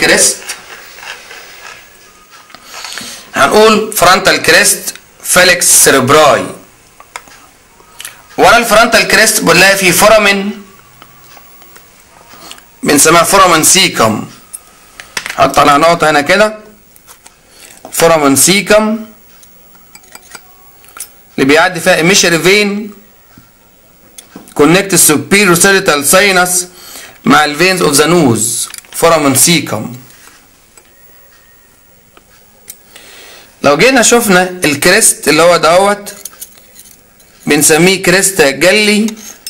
كريست هنقول فرونتال كريست فالكس سيربراي ورا الفرونتال كريست بنلاقي في فورامين بنسميها فورامين سيكم حط على نقطة هنا كده فورامين سيكم اللي بيعدي فيها ايميشري فين كونكت السوبيريور سيريتال ساينس مع الفينز اوف ذا نوز فورامين سيكم لو جينا شفنا الكريست اللي هو دوت بنسميه كريستا جلي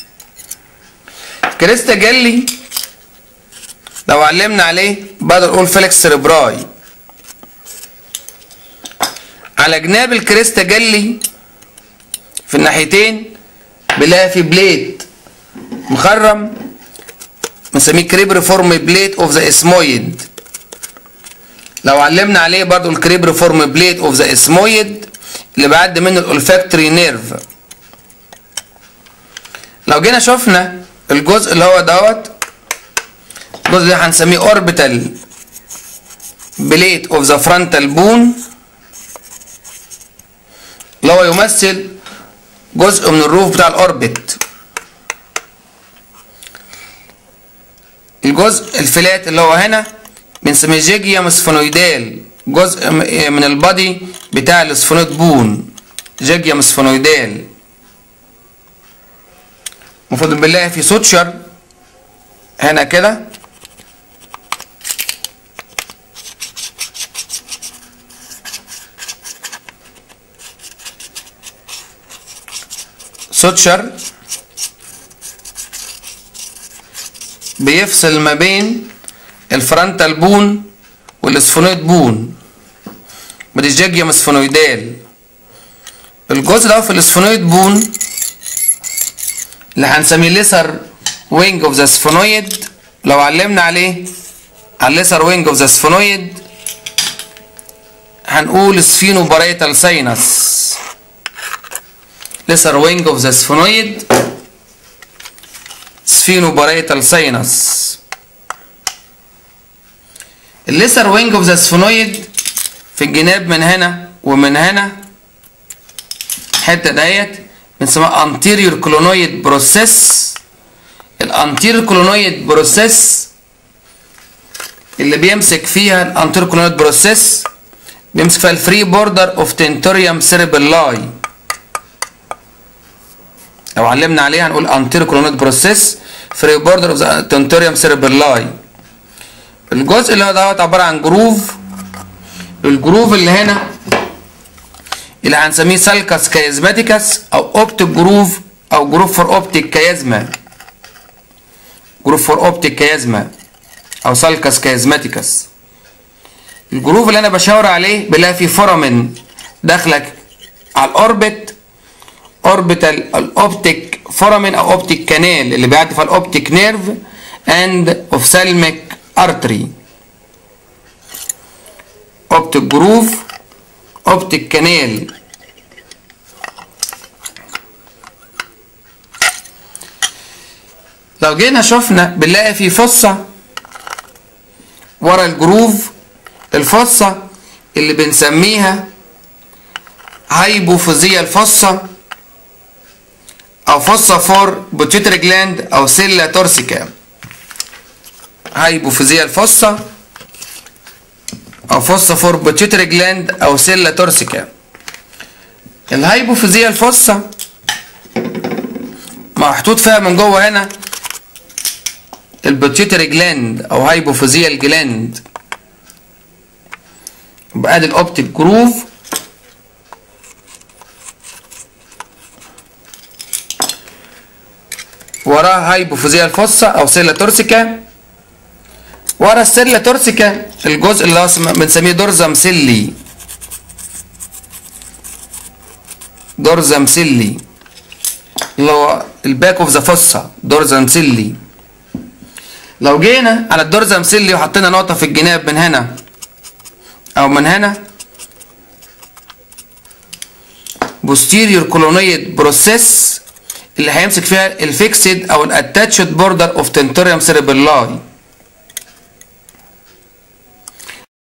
كريستا جلي لو علمنا عليه بقدر اقول فلكس سيربراي على جناب الكريستا جلي في الناحيتين بنلاقي في بليت مخرم بنسميه كريب ريفورم بليت اوف ذا اسمويد لو علمنا عليه برضو الكريب ريفورم بليت اوف ذا اسمويد اللي بعد منه الالفاكتوري نيرف لو جينا شفنا الجزء اللي هو دوت الجزء ده هنسميه اوربيتال بليت اوف ذا فرونتال بون اللي هو يمثل جزء من الروف بتاع الاوربت الجزء الفلات اللي هو هنا بنسميه جيجيا سفنويدال جزء من البادي بتاع السفنويد بون جيجيا سفنويدال المفروض بنلاقي في سوتشر هنا كده سوتشر بيفصل ما بين الفرونتال بون والاسفونويد بون ودي الجاجيوم اسفونويدال الجزء ده في الاسفونويد بون اللي هنسميه ليسر وينج اوف ذا سفونويد لو علمنا عليه على الليسر وينج اوف ذا سفونويد هنقول سفينو بارايتال ساينس lesser wing of the sphenoid sphenoparietal sinus الليسر وينج اوف ذا سفنويد في الجناب من هنا ومن هنا الحته ديت بنسميها anterior clonoid process الانتيريور كلونويد بروسيس اللي بيمسك فيها الانتيريور كلونويد بروسيس بيمسك فيها الفري بوردر اوف تنتوريوم سيربلاي لو علمنا عليها هنقول انتيريور كلونويد بروسيس فري بوردر اوف تنتوريوم سيربلاي الجزء اللي هو دوت عباره عن جروف الجروف اللي هنا اللي هنسميه سالكاس كايزماتيكاس او اوبتيك جروف او جروف فور اوبتيك كيازما جروف فور اوبتيك كيازما او سالكاس كايزماتيكاس الجروف اللي انا بشاور عليه بلاقي فيه فورامين داخلك على الاوربت اوربيتال الاوبتيك فورامين او اوبتيك كانال اللي بيعدي في الاوبتيك نيرف اند اوفثالميك ارتري اوبتيك جروف اوبتيك كانال لو جينا شفنا بنلاقي في فصة ورا الجروف الفصة اللي بنسميها هايبوفيزيا الفصة او فصة فور بوتيتري جلاند او سيلا تورسيكا هايبوفيزيا الفصة او فصة فور بوتيتري جلاند او سيلا تورسيكا الهايبوفيزيا الفصة محطوط فيها من جوه هنا البوتيتري جلاند او هايبوفيزيا الجلاند يبقى ادي الاوبتيك جروف وراها هايبوفيزيا الفصة او سيلا تورسيكا ورا السيلا تورسيكا الجزء اللي هو بنسميه دورزم سيلي دورزم سيلي اللي هو الباك اوف ذا فصة دورزم سيلي لو جينا على الدورزم سيلي وحطينا نقطة في الجناب من هنا او من هنا posterior colonnade process اللي هيمسك فيها الفيكسد او الاتاتشد بوردر اوف تنتوريوم سيربلاي